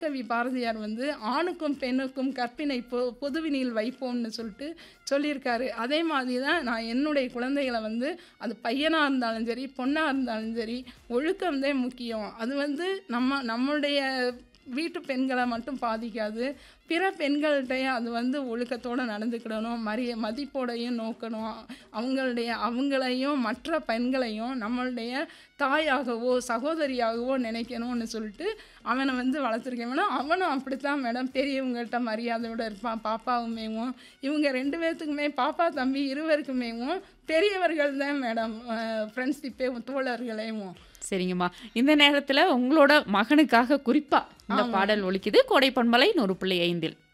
கவி பாரதியார் வந்து ஆணுக்கும் பெண்ணுக்கும் கற்பினை பொ பொதுவினில் வைப்போம்னு சொல்லிட்டு சொல்லியிருக்காரு அதே மாதிரி தான் நான் என்னுடைய குழந்தைகளை வந்து அது பையனாக இருந்தாலும் சரி பொண்ணாக இருந்தாலும் சரி ஒழுக்கம் தான் முக்கியம் அது வந்து நம்ம நம்மளுடைய வீட்டு பெண்களை மட்டும் பாதிக்காது பிற பெண்கள்கிட்டையும் அது வந்து ஒழுக்கத்தோடு நடந்துக்கிடணும் மரிய மதிப்போடையும் நோக்கணும் அவங்களுடைய அவங்களையும் மற்ற பெண்களையும் நம்மளுடைய தாயாகவோ சகோதரியாகவோ நினைக்கணும்னு சொல்லிட்டு அவனை வந்து வளர்த்துருக்கேன் மேடம் அவனும் அப்படித்தான் மேடம் பெரியவங்கள்ட்ட மரியாதையோடு இருப்பான் பாப்பாவுமேவும் இவங்க ரெண்டு பேர்த்துக்குமே பாப்பா தம்பி இருவருக்குமேவும் பெரியவர்கள் தான் மேடம் ஃப்ரெண்ட்ஷிப்பே தோழர்களேவும் சரிங்கம்மா இந்த நேரத்துல உங்களோட மகனுக்காக குறிப்பா இந்த ஆமா. பாடல் ஒலிக்குது கோடை பண்பலை நூறு புள்ளி ஐந்தில்